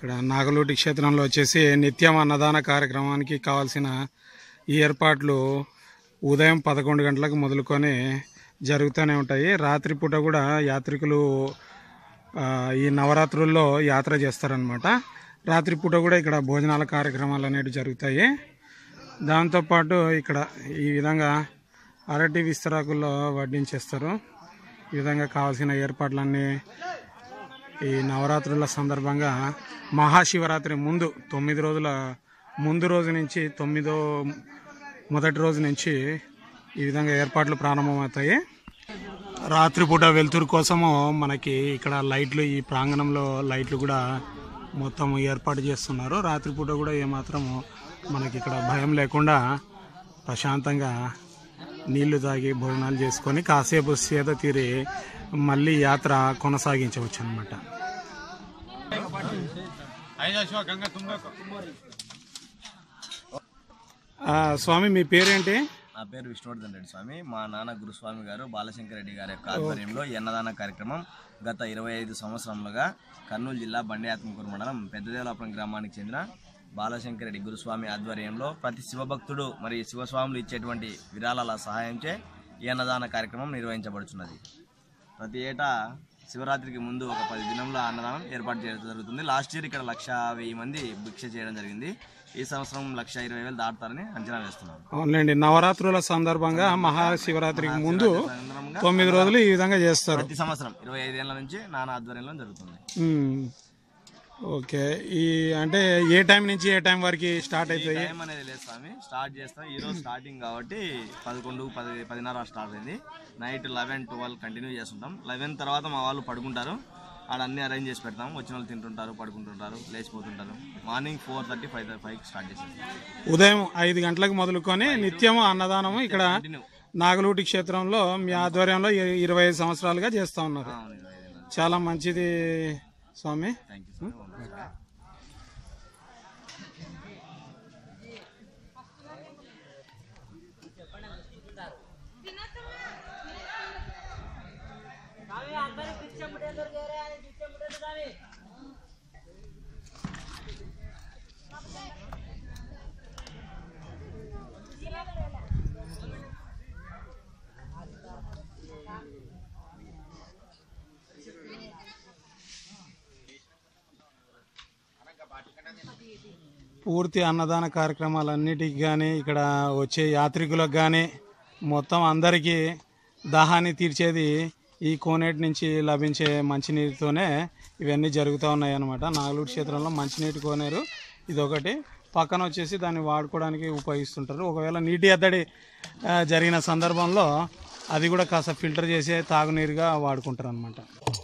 ఇక్కడ నాగలూటి క్షేత్రంలో వచ్చేసి నిత్యం అన్నదాన కార్యక్రమానికి కావాల్సిన ఈ ఏర్పాట్లు ఉదయం పదకొండు గంటలకు మొదలుకొని జరుగుతూనే ఉంటాయి రాత్రిపూట కూడా యాత్రికులు ఆ, ఈ నవరాత్రుల్లో యాత్ర చేస్తారనమాట రాత్రిపూట కూడా ఇక్కడ భోజనాల కార్యక్రమాలు అనేవి జరుగుతాయి దాంతోపాటు ఇక్కడ ఈ విధంగా అరటి విస్తరాకుల్లో వడ్డించేస్తారు ఈ విధంగా కావాల్సిన ఏర్పాట్లన్నీ ఈ నవరాత్రుల సందర్భంగా మహాశివరాత్రి ముందు తొమ్మిది రోజుల ముందు రోజు నుంచి తొమ్మిదో మొదటి రోజు నుంచి ఈ విధంగా ఏర్పాట్లు ప్రారంభమవుతాయి రాత్రిపూట వెలుతురు కోసము మనకి ఇక్కడ లైట్లు ఈ ప్రాంగణంలో లైట్లు కూడా మొత్తం ఏర్పాటు చేస్తున్నారు రాత్రిపూట కూడా ఏమాత్రము మనకి ఇక్కడ భయం లేకుండా ప్రశాంతంగా నీళ్లు తాగి భోజనాలు చేసుకొని కాసేపు సేద తీరి మళ్ళీ యాత్ర కొనసాగించవచ్చు అనమాట స్వామి మీ పేరేంటి నా పేరు విష్ణువర్ధన్ రెడ్డి స్వామి మా నాన్న గురుస్వామి గారు బాలశంకర్ రెడ్డి గారి యొక్క ఆధ్వర్యంలో ఈ అన్నదాన కార్యక్రమం గత ఇరవై ఐదు సంవత్సరములుగా కర్నూలు జిల్లా బండి ఆత్మకూరు మండలం పెద్దదేవలాపురం గ్రామానికి చెందిన బాలశంకర్ రెడ్డి గురుస్వామి ఆధ్వర్యంలో ప్రతి శివభక్తుడు మరియు శివస్వాములు ఇచ్చేటువంటి విరాళాల సహాయంచే ఈ అన్నదాన కార్యక్రమం నిర్వహించబడుచున్నది ప్రతి ఏటా శివరాత్రికి ముందు ఒక పది దినంలో అన్నదానం ఏర్పాటు చేయడం జరుగుతుంది లాస్ట్ ఇయర్ ఇక్కడ లక్ష వెయ్యి మంది భిక్ష చేయడం జరిగింది ఈ సంవత్సరం లక్ష ఇరవై వేలు దాటుతారని అంచనా వేస్తున్నాను అవునండి నవరాత్రుల సందర్భంగా మహాశివరాత్రికి ముందు తొమ్మిది రోజులు ఈ విధంగా చేస్తారు ప్రతి సంవత్సరం ఇరవై ఐదేళ్ల నుంచి నాన్న ఆధ్వర్యంలో జరుగుతుంది ఉమ్. ఓకే ఈ అంటే ఏ టైం నుంచి ఏ టైం వరకు స్టార్ట్ అవుతాయి టైం అనేది లేదు స్వామి స్టార్ట్ చేస్తాం ఈ రోజు స్టార్టింగ్ కాబట్టి పదకొండు పది పదిన్నర స్టార్ట్ అయింది నైట్ లెవెన్ ట్వెల్వ్ కంటిన్యూ చేస్తుంటాం లెవెన్ తర్వాత మా వాళ్ళు పడుకుంటారు ఆడ అన్ని అరేంజ్ చేసి పెడతాం వచ్చిన వాళ్ళు తింటుంటారు పడుకుంటుంటారు లేచిపోతుంటారు morning four thirty five five start చేసేస్తాం ఉదయం ఐదు గంటలకు మొదలుకొని నిత్యము అన్నదానము ఇక్కడ కంటిన్యూ నాగలూటి క్షేత్రంలో మీ ఆధ్వర్యంలో ఇ- ఇరవై ఐదు సంవత్సరాలుగా చేస్తా ఉన్నారు అవును ఇరవై ఐదేళ్ళ చాలా మంచిది స్వామి థ్యాంక్ యూ సార్ పూర్తి అన్నదాన కార్యక్రమాలన్నిటికి కానీ ఇక్కడ వచ్చే యాత్రికులకు కానీ మొత్తం అందరికీ దాహాన్ని తీర్చేది ఈ కోనేటి నుంచి లభించే మంచినీటితోనే ఇవన్నీ జరుగుతూ ఉన్నాయి అన్నమాట నాగలూరు క్షేత్రంలో మంచినీటి కోనేరు ఇదొకటి పక్కన వచ్చేసి దాన్ని వాడుకోవడానికి ఉపయోగిస్తుంటారు ఒకవేళ నీటి ఎద్దడి ఆ, జరిగిన సందర్భంలో అది కూడా కాస్త ఫిల్టర్ చేసే తాగునీరుగా వాడుకుంటారు అనమాట